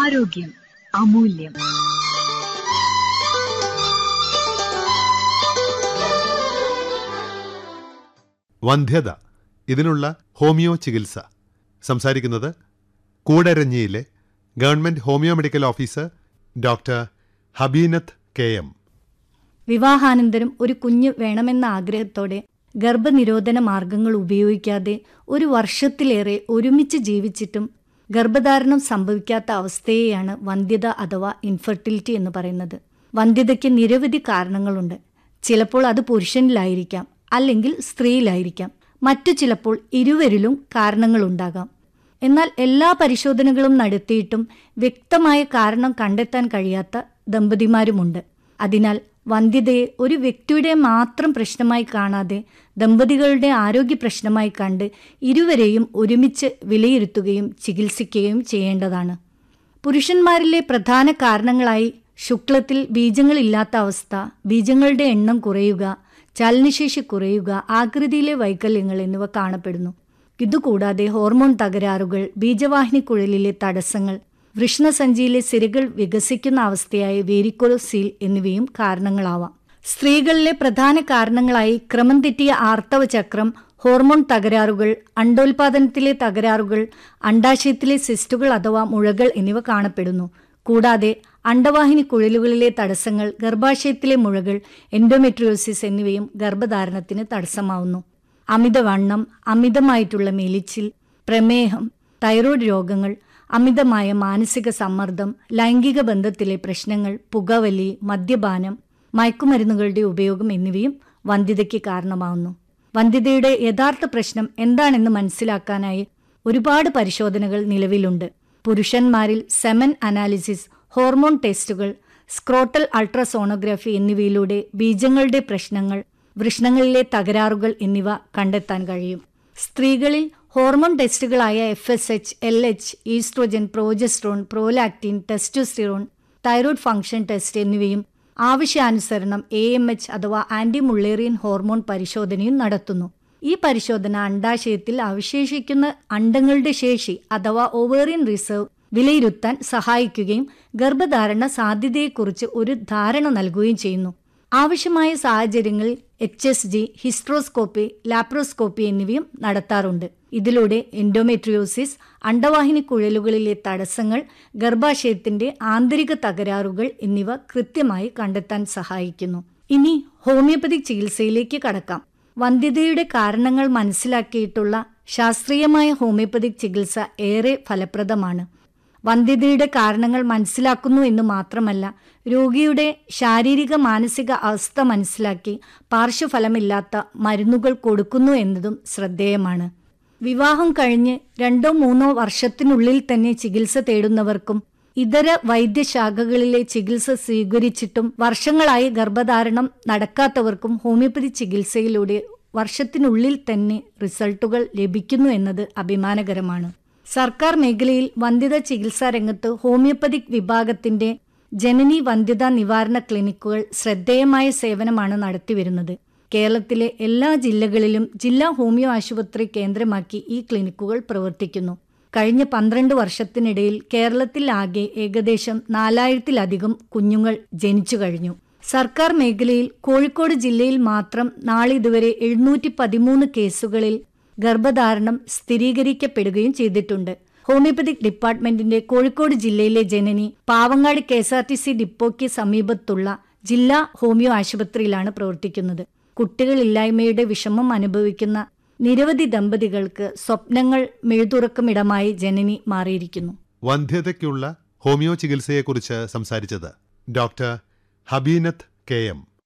ആരോഗ്യം അമൂല്യം വന്ധ്യത ഇതിനുള്ള ഹോമിയോ ചികിത്സ സംസാരിക്കുന്നത് കൂടരഞ്ഞിയിലെ government homeo medical officer doctor Habeenath K M വിവാഹാനന്തരം ഒരു കുഞ്ഞ് വേണമെന്ന ആഗ്രഹത്തോടെ ഗർഭനിരോധന മാർഗങ്ങൾ ഉപയോഗിക്കാതെ ഒരു വർഷത്തിലേറെ ഒരുമിച്ച് ജീവിച്ചിട്ടും ഗർഭധാരണം സംഭവിക്കാത്ത അവസ്ഥയെയാണ് വന്ധ്യത അഥവാ ഇൻഫെർട്ടിലിറ്റി എന്ന് പറയുന്നത് വന്ധ്യതയ്ക്ക് നിരവധി കാരണങ്ങളുണ്ട് ചിലപ്പോൾ അത് പുരുഷനിലായിരിക്കാം അല്ലെങ്കിൽ സ്ത്രീയിലായിരിക്കാം മറ്റു ചിലപ്പോൾ ഇരുവരിലും കാരണങ്ങളുണ്ടാകാം എന്നാൽ എല്ലാ പരിശോധനകളും നടത്തിയിട്ടും വ്യക്തമായ കാരണം കണ്ടെത്താൻ കഴിയാത്ത ദമ്പതിമാരുമുണ്ട് അതിനാൽ വന്ധ്യതയെ ഒരു വ്യക്തിയുടെ മാത്രം പ്രശ്നമായി കാണാതെ ദമ്പതികളുടെ ആരോഗ്യ പ്രശ്നമായി കണ്ട് ഇരുവരെയും ഒരുമിച്ച് വിലയിരുത്തുകയും ചികിത്സിക്കുകയും ചെയ്യേണ്ടതാണ് പുരുഷന്മാരിലെ പ്രധാന കാരണങ്ങളായി ശുക്ലത്തിൽ ബീജങ്ങളില്ലാത്ത അവസ്ഥ ബീജങ്ങളുടെ എണ്ണം കുറയുക ചലനശേഷി കുറയുക ആകൃതിയിലെ വൈകല്യങ്ങൾ എന്നിവ കാണപ്പെടുന്നു ഇതുകൂടാതെ ഹോർമോൺ തകരാറുകൾ ബീജവാഹിനിക്കുഴലിലെ തടസ്സങ്ങൾ വൃഷ്ണസഞ്ചിയിലെ സിരകൾ വികസിക്കുന്ന അവസ്ഥയായ വേരിക്കോലോസീൽ എന്നിവയും കാരണങ്ങളാവാം സ്ത്രീകളിലെ പ്രധാന കാരണങ്ങളായി ക്രമം തെറ്റിയ ആർത്തവ ചക്രം ഹോർമോൺ തകരാറുകൾ അണ്ടോൽപാദനത്തിലെ തകരാറുകൾ അണ്ടാശയത്തിലെ സിസ്റ്റുകൾ അഥവാ മുഴകൾ എന്നിവ കാണപ്പെടുന്നു കൂടാതെ അണ്ടവാഹിനി കുഴലുകളിലെ തടസ്സങ്ങൾ ഗർഭാശയത്തിലെ മുഴകൾ എൻഡോമെട്രിയോസിസ് എന്നിവയും ഗർഭധാരണത്തിന് തടസ്സമാവുന്നു അമിതവണ്ണം അമിതമായിട്ടുള്ള മെലിച്ചിൽ പ്രമേഹം തൈറോയ്ഡ് രോഗങ്ങൾ അമിതമായ മാനസിക സമ്മർദ്ദം ലൈംഗിക ബന്ധത്തിലെ പ്രശ്നങ്ങൾ പുകവലി മദ്യപാനം മയക്കുമരുന്നുകളുടെ ഉപയോഗം എന്നിവയും വന്ധ്യതയ്ക്ക് കാരണമാവുന്നു വന്ധ്യതയുടെ യഥാർത്ഥ പ്രശ്നം എന്താണെന്ന് മനസ്സിലാക്കാനായി ഒരുപാട് പരിശോധനകൾ നിലവിലുണ്ട് പുരുഷന്മാരിൽ സെമൻ അനാലിസിസ് ഹോർമോൺ ടെസ്റ്റുകൾ സ്ക്രോട്ടൽ അൾട്രാസോണോഗ്രാഫി എന്നിവയിലൂടെ ബീജങ്ങളുടെ പ്രശ്നങ്ങൾ വൃഷ്ണങ്ങളിലെ തകരാറുകൾ എന്നിവ കണ്ടെത്താൻ കഴിയും സ്ത്രീകളിൽ ഹോർമോൺ ടെസ്റ്റുകളായ F S H L H oestrogen progesterone prolactin testosterone thyroid function test എന്നിവയും ആവശ്യാനുസരണം എ എം എച്ച് അഥവാ ആന്റി മുള്ളേറിയൻ ഹോർമോൺ പരിശോധനയും നടത്തുന്നു ഈ പരിശോധന അണ്ടാശയത്തിൽ അവശേഷിക്കുന്ന അണ്ടങ്ങളുടെ ശേഷി അഥവാ ഓവേറിയൻ റിസർവ് വിലയിരുത്താൻ സഹായിക്കുകയും ഗർഭധാരണ സാധ്യതയെക്കുറിച്ച് ഒരു ധാരണ നൽകുകയും ചെയ്യുന്നു ആവശ്യമായ സാഹചര്യങ്ങളിൽ H S G hysteroscopy laparoscopy എന്നിവയും നടത്താറുണ്ട് ഇതിലൂടെ എൻഡോമെട്രിയോസിസ് അണ്ടവാഹിനി കുഴലുകളിലെ തടസ്സങ്ങൾ ഗർഭാശയത്തിന്റെ ആന്തരിക തകരാറുകൾ എന്നിവ കൃത്യമായി കണ്ടെത്താൻ സഹായിക്കുന്നു ഇനി ഹോമിയോപ്പതിക് ചികിത്സയിലേക്ക് കടക്കാം വന്ധ്യതയുടെ കാരണങ്ങൾ മനസ്സിലാക്കിയിട്ടുള്ള ശാസ്ത്രീയമായ ഹോമിയോപ്പതിക് ചികിത്സ ഏറെ ഫലപ്രദമാണ് വന്ധ്യതയുടെ കാരണങ്ങൾ മനസ്സിലാക്കുന്നു എന്ന് മാത്രമല്ല രോഗിയുടെ ശാരീരിക മാനസിക അവസ്ഥ മനസ്സിലാക്കി പാർശ്വഫലമില്ലാത്ത മരുന്നുകൾ കൊടുക്കുന്നു എന്നതും ശ്രദ്ധേയമാണ് വിവാഹം കഴിഞ്ഞ് രണ്ടോ മൂന്നോ വർഷത്തിനുള്ളിൽ തന്നെ ചികിത്സ തേടുന്നവർക്കും ഇതര വൈദ്യശാഖകളിലെ ചികിത്സ സ്വീകരിച്ചിട്ടും വർഷങ്ങളായി ഗർഭധാരണം നടക്കാത്തവർക്കും ഹോമിയോപ്പതി ചികിത്സയിലൂടെ വർഷത്തിനുള്ളിൽ തന്നെ റിസൾട്ടുകൾ ലഭിക്കുന്നു എന്നത് അഭിമാനകരമാണ് സർക്കാർ മേഖലയിൽ വന്ധ്യത ചികിത്സാ രംഗത്ത് ഹോമിയോപ്പതിക് വിഭാഗത്തിന്റെ ജനനി വന്ധ്യത നിവാരണ ക്ലിനിക്കുകൾ ശ്രദ്ധേയമായ സേവനമാണ് നടത്തിവരുന്നത് കേരളത്തിലെ എല്ലാ ജില്ലകളിലും ജില്ലാ ഹോമിയോ ആശുപത്രി കേന്ദ്രമാക്കി ഈ ക്ലിനിക്കുകൾ പ്രവർത്തിക്കുന്നു കഴിഞ്ഞ പന്ത്രണ്ട് വർഷത്തിനിടയിൽ കേരളത്തിൽ ആകെ ഏകദേശം നാലായിരത്തിലധികം കുഞ്ഞുങ്ങൾ ജനിച്ചു കഴിഞ്ഞു സർക്കാർ മേഖലയിൽ കോഴിക്കോട് ജില്ലയിൽ മാത്രം നാളിതുവരെ എഴുന്നൂറ്റി പതിമൂന്ന് കേസുകളിൽ ഗർഭധാരണം സ്ഥിരീകരിക്കപ്പെടുകയും ചെയ്തിട്ടുണ്ട് ഹോമിയോപ്പതിക് ഡിപ്പാർട്ട്മെന്റിന്റെ കോഴിക്കോട് ജില്ലയിലെ Janani Pavangad K S R T C ഡിപ്പോയ്ക്ക് സമീപത്തുള്ള ജില്ലാ ഹോമിയോ ആശുപത്രിയിലാണ് പ്രവർത്തിക്കുന്നത് കുട്ടികളില്ലായ്മയുടെ വിഷമം അനുഭവിക്കുന്ന നിരവധി ദമ്പതികൾക്ക് സ്വപ്നങ്ങൾ മെഴുതുറക്കുമിടമായി ജനനി മാറിയിരിക്കുന്നു വന്ധ്യതയ്ക്കുള്ള ഹോമിയോ ചികിത്സയെക്കുറിച്ച് സംസാരിച്ചത് ഡോക്ടർ ഹബീനത്ത് കെ എം